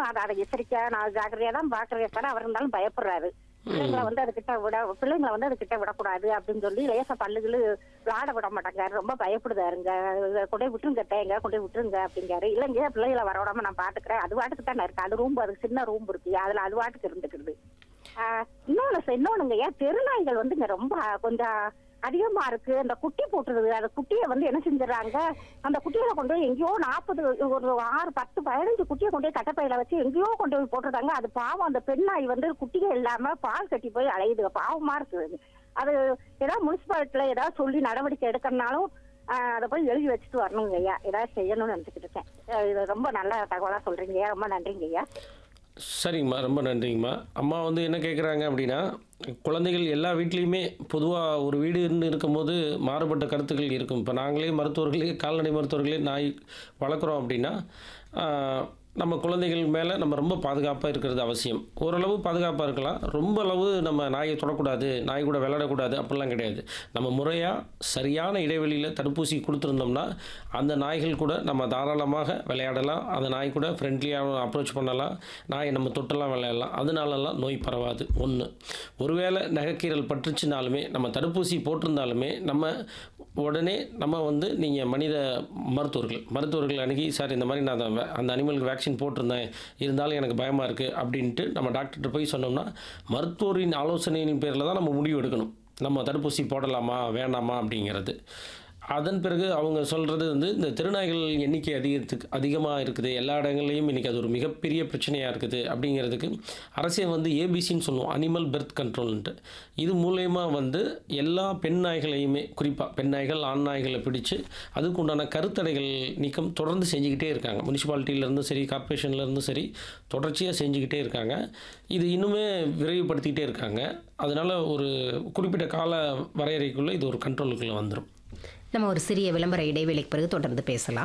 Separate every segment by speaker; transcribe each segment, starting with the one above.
Speaker 1: அதை அதை எச்சரிக்கையா நான் ஜாக்கிரதையா தான் பாக்குறேன் சார் அவர் இருந்தாலும் பயப்படுறாரு பிள்ளைங்களை வந்து அதுகிட்ட விட பிள்ளைங்களை வந்து அதுகிட்ட விடக்கூடாது அப்படின்னு சொல்லி லேசா பல்லுகளு விளாட விட மாட்டாங்க ரொம்ப பயப்படுதாருங்க இதை கொண்டு போய் விட்டுருங்க தேங்க கொண்டு போய் விட்டுருங்க அப்படிங்காரு இல்லைங்க பிள்ளைகளை வர விடாம நான் பாத்துக்கிறேன் அது வாட்டுக்கு தானே இருக்கு அது ரூம் அதுக்கு சின்ன ரூம் இருக்கு அதுல அது வாட்டுக்கு இருந்துக்கிறது ஆஹ் இன்னொன்னு சார், இன்னொன்னுங்க ஏன் தெருநாய்கள் வந்து இங்க ரொம்ப கொஞ்சம் அதிகமா இருக்கு அந்த குட்டி போட்டுருது அந்த குட்டியை வந்து என்ன செஞ்சுறாங்க அந்த குட்டியில கொண்டு போய் எங்கேயோ நாற்பது ஒரு ஆறு பத்து பதினஞ்சு குட்டியை கொண்டு போய் கட்டப்பையில வச்சு எங்கேயோ கொண்டு போய் போட்டுருக்காங்க அது பாவம் அந்த பெண் நாய் வந்து குட்டியே இல்லாம பால் கட்டி போய் அலையுது பாவமா இருக்குது அது ஏதாவது முனிசிபாலிட்டில ஏதாவது சொல்லி நடவடிக்கை எடுக்கணும்னாலும் ஆஹ் அதை போய் எழுதி வச்சுட்டு வரணுங்க ஐயா ஏதாவது செய்யணும்னு நினைச்சுக்கிட்டு இருக்கேன் அஹ் இது ரொம்ப நல்ல தகவலா சொல்றீங்க ஐயா ரொம்ப நன்றிங்க ஐயா
Speaker 2: சரிங்கம்மா ரொம்ப நன்றிங்கம்மா அம்மா வந்து என்ன கேட்குறாங்க அப்படின்னா குழந்தைகள் எல்லா வீட்லேயுமே பொதுவாக ஒரு வீடு இருந்து இருக்கும்போது மாறுபட்ட கருத்துக்கள் இருக்கும் இப்போ நாங்களே மருத்துவர்களே கால்நடை மருத்துவர்களே நாய் வளர்க்குறோம் அப்படின்னா ஆஹ், நம்ம குழந்தைகள் மேலே நம்ம ரொம்ப பாதுகாப்பாக இருக்கிறது அவசியம் ஓரளவு பாதுகாப்பாக இருக்கலாம் ரொம்ப அளவு நம்ம நாயை தொடக்கூடாது நாய் கூட விளையாடக்கூடாது அப்படிலாம் கிடையாது நம்ம முறையாக சரியான இடைவெளியில் தடுப்பூசி கொடுத்துருந்தோம்னா அந்த நாய்கள் கூட நம்ம தாராளமாக விளையாடலாம் அந்த நாய் கூட ஃப்ரெண்ட்லியாக அப்ரோச் பண்ணலாம் நாயை நம்ம தொட்டெல்லாம் விளையாடலாம் அதனாலலாம் நோய் பரவாது ஒன்று ஒருவேளை நகைக்கீரல் பட்டுச்சுனாலுமே நம்ம தடுப்பூசி போட்டிருந்தாலுமே நம்ம உடனே நம்ம வந்து நீங்கள் மனித மருத்துவர்கள் மருத்துவர்கள் அணுகி சார் இந்த மாதிரி நான் அந்த வே- அந்த அனிமலுக்கு வேக்சின் போட்டிருந்தேன் இருந்தாலும் எனக்கு பயமாக இருக்குது அப்படின்ட்டு நம்ம டாக்டர்கிட்ட போய் சொன்னோம்னா மருத்துவரின் ஆலோசனையின் பேரில் தான் நம்ம முடிவு எடுக்கணும் நம்ம தடுப்பூசி போடலாமா வேணாமா அப்படிங்கிறது அதன் பிறகு அவங்க சொல்கிறது வந்து இந்த திருநாய்கள் எண்ணிக்கை அதிகத்துக்கு அதிகமாக இருக்குது எல்லா இடங்கள்லையும் இன்றைக்கி அது ஒரு மிகப்பெரிய பிரச்சனையாக இருக்குது அப்படிங்கிறதுக்கு அரசே வந்து ஏபிசின்னு சொல்லுவோம் அனிமல் பெர்த் கண்ட்ரோல்ன்ட்டு இது மூலயமா வந்து எல்லா பெண் நாய்களையுமே குறிப்பாக பெண் நாய்கள் ஆண் நாய்களை பிடிச்சு அதுக்கு உண்டான கருத்தடைகள் நீக்கம் தொடர்ந்து செஞ்சுக்கிட்டே இருக்காங்க முனிசிபாலிட்டியிலேருந்தும் சரி கார்ப்பரேஷன்லேருந்தும் சரி தொடர்ச்சியாக செஞ்சுக்கிட்டே இருக்காங்க இது இன்னுமே விரைவுபடுத்திக்கிட்டே இருக்காங்க அதனால் ஒரு குறிப்பிட்ட கால வரையறைக்குள்ளே இது ஒரு கண்ட்ரோலுக்குள்ளே வந்துடும்
Speaker 3: நம்ம ஒரு சிறிய விளம்பர இடைவேளைக்கு பிறகு தொடர்ந்து பேசலாம்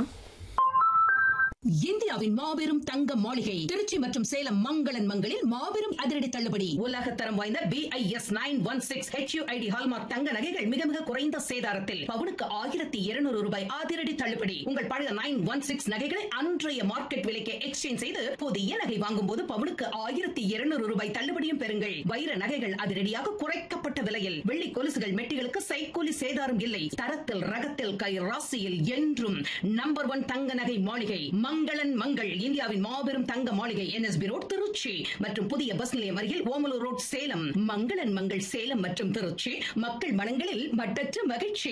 Speaker 4: இந்தியாவின் மாபெரும் தங்க மாளிகை திருச்சி மற்றும் சேலம் மங்களன் மங்களில் மாபெரும் அதிரடி தள்ளுபடி உலக தரம் வாய்ந்த B I S nine one six H U I D hallmark தங்க நகைகள் மிக மிக குறைந்த சேதாரத்தில் பவுனுக்கு ஆயிரத்தி இருநூறு ரூபாய் அதிரடி தள்ளுபடி உங்கள் பழைய நைன் ஒன் சிக்ஸ் நகைகளை அன்றைய மார்க்கெட் விலைக்கு எக்ஸ்சேஞ்ச் செய்து புதிய நகை வாங்கும் போது பவுனுக்கு ஆயிரத்தி இருநூறு ரூபாய் தள்ளுபடியும் பெறுங்கள் வைர நகைகள் அதிரடியாக குறைக்கப்பட்ட விலையில் வெள்ளி கொலுசுகள் மெட்டிகளுக்கு சைக்கூலி சேதாரம் இல்லை தரத்தில் ரகத்தில் கை ராசியில் என்றும் நம்பர் ஒன் தங்க நகை மாளிகை மங்களன் மங்கள் இந்தியாவின் மாபெரும் தங்க மாளிகை என்எஸ்பி ரோட் திருச்சி மற்றும் புதிய பஸ் நிலையம் அருகில் ஓமலூர் ரோட் சேலம் மங்களன் மங்கள் சேலம் மற்றும் திருச்சி மக்கள் மனங்களில் மட்டற்ற மகிழ்ச்சி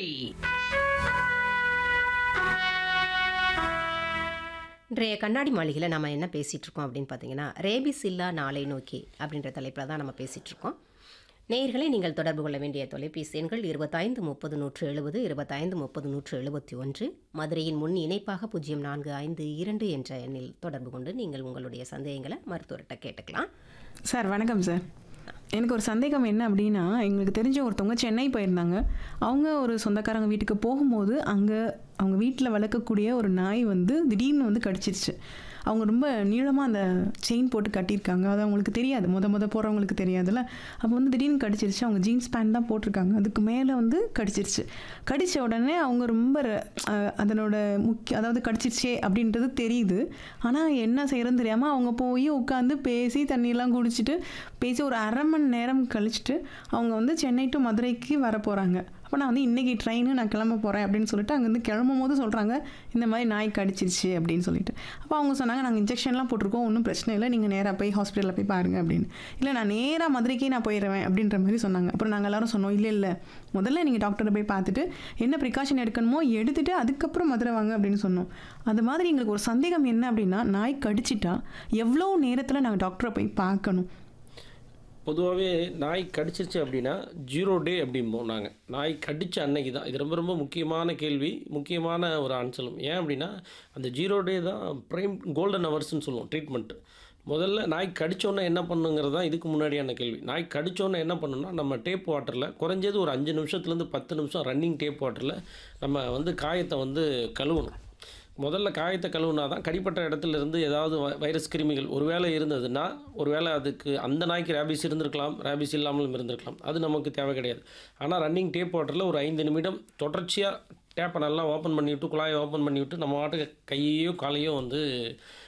Speaker 3: இன்றைய கண்ணாடி மாளிகையில் நம்ம என்ன பேசிகிட்டு இருக்கோம் அப்படின்னு பார்த்தீங்கன்னா ரேபிஸ் இல்லா நாளை நோக்கி அப்படின்ற தலைப்பில் தான் நம்ம பேசிகிட்டு இருக்கோம் நேயர்களை நீங்கள் தொடர்பு கொள்ள வேண்டிய தொலைபேசி எண்கள் இருபத்தைந்து முப்பது நூற்று எழுபது இருபத்தைந்து முப்பது நூற்று எழுபத்தி ஒன்று மதுரையின் முன் இணைப்பாக பூஜ்ஜியம் நான்கு ஐந்து இரண்டு என்ற எண்ணில் தொடர்பு கொண்டு நீங்கள் உங்களுடைய சந்தேகங்களை மருத்துவர்கிட்ட கேட்டுக்கலாம்
Speaker 5: சார் வணக்கம் சார் எனக்கு ஒரு சந்தேகம் என்ன அப்படின்னா எங்களுக்கு தெரிஞ்ச ஒருத்தவங்க சென்னை போயிருந்தாங்க அவங்க ஒரு சொந்தக்காரங்க வீட்டுக்கு போகும்போது அங்கே அவங்க வீட்டில் வளர்க்கக்கூடிய ஒரு நாய் வந்து திடீர்னு வந்து கடிச்சிருச்சு அவங்க ரொம்ப நீளமாக அந்த செயின் போட்டு கட்டியிருக்காங்க அது அவங்களுக்கு தெரியாது முத முத போகிறவங்களுக்கு தெரியாதுல்ல அப்போ வந்து திடீர்னு கடிச்சிருச்சு அவங்க ஜீன்ஸ் பேண்ட் தான் போட்டிருக்காங்க அதுக்கு மேலே வந்து கடிச்சிருச்சு கடித்த உடனே அவங்க ரொம்ப ர- அஹ் அதனோட முக்கிய அதாவது கடிச்சிருச்சே அப்படின்றது தெரியுது ஆனால் என்ன செய்யறதுன்னு தெரியாமல் அவங்க போய் உட்காந்து பேசி தண்ணியெல்லாம் குடிச்சிட்டு பேசி ஒரு அரை மணி நேரம் கழிச்சிட்டு அவங்க வந்து சென்னை டு மதுரைக்கு வர போகிறாங்க அப்போ நான் வந்து இன்றைக்கி ட்ரெயின் நான் கிளம்ப போகிறேன் அப்படின்னு சொல்லிட்டு அங்கேருந்து கிளம்பும் போது சொல்கிறாங்க இந்த மாதிரி நாய் கடிச்சிருச்சு அப்படின்னு சொல்லிட்டு அப்போ அவங்க சொன்னாங்க நாங்கள் இன்ஜெக்ஷன்லாம் போட்டிருக்கோம் ஒன்றும் பிரச்சனை இல்லை நீங்கள் நேராக போய் ஹாஸ்பிட்டலில் போய் பாருங்க அப்படின்னு இல்லை நான் நேராக மதுரைக்கே நான் போயிடுவேன் அப்படின்ற மாதிரி சொன்னாங்க அப்புறம் நாங்கள் எல்லாரும் சொன்னோம் இல்லை இல்லை முதல்ல நீங்கள் டாக்டரை போய் பார்த்துட்டு என்ன ப்ரிகாஷன் எடுக்கணுமோ எடுத்துட்டு அதுக்கப்புறம் மதுரை வாங்க அப்படின்னு சொன்னோம் அது மாதிரி எங்களுக்கு ஒரு சந்தேகம் என்ன அப்படின்னா நாய் கடிச்சிட்டா எவ்வளோ நேரத்தில் நாங்கள் டாக்டரை போய் பார்க்கணும்
Speaker 2: பொதுவாகவே நாய் கடிச்சிருச்சு அப்படின்னா ஜீரோ டே அப்படிம்போம் நாங்கள் நாய் கடிச்ச அன்னைக்கு தான் இது ரொம்ப ரொம்ப முக்கியமான கேள்வி முக்கியமான ஒரு ஆன்சலும் ஏன் அப்படின்னா அந்த ஜீரோ டே தான் ப்ரைம் கோல்டன் ஹவர்ஸ்னு சொல்லுவோம் ட்ரீட்மெண்ட்டு முதல்ல நாய் கடிச்சோன்னே என்ன பண்ணுங்கிறது தான் இதுக்கு முன்னாடியான கேள்வி நாய் கடிச்சோன்னே என்ன பண்ணணும்னா நம்ம டேப் வாட்டரில் குறைஞ்சது ஒரு அஞ்சு நிமிஷத்துலேருந்து பத்து நிமிஷம் ரன்னிங் டேப் வாட்டரில் நம்ம வந்து காயத்தை வந்து கழுவணும் முதல்ல காயத்தை கழுவுனா தான் கடிப்பட்ட இடத்துல இருந்து ஏதாவது வ- வைரஸ் கிருமிகள் ஒருவேளை இருந்ததுன்னா ஒருவேளை அதுக்கு அந்த நாய்க்கு ரேபிஸ் இருந்திருக்கலாம் ரேபிஸ் இல்லாமலும் இருந்திருக்கலாம் அது நமக்கு தேவை கிடையாது ஆனால் ரன்னிங் டேப் வாட்டரில் ஒரு ஐந்து நிமிடம் தொடர்ச்சியாக டேப்பை நல்லா ஓப்பன் பண்ணிவிட்டு குழாயை ஓப்பன் பண்ணிவிட்டு நம்ம வாட்டுக்கு கையையோ காலையோ வந்து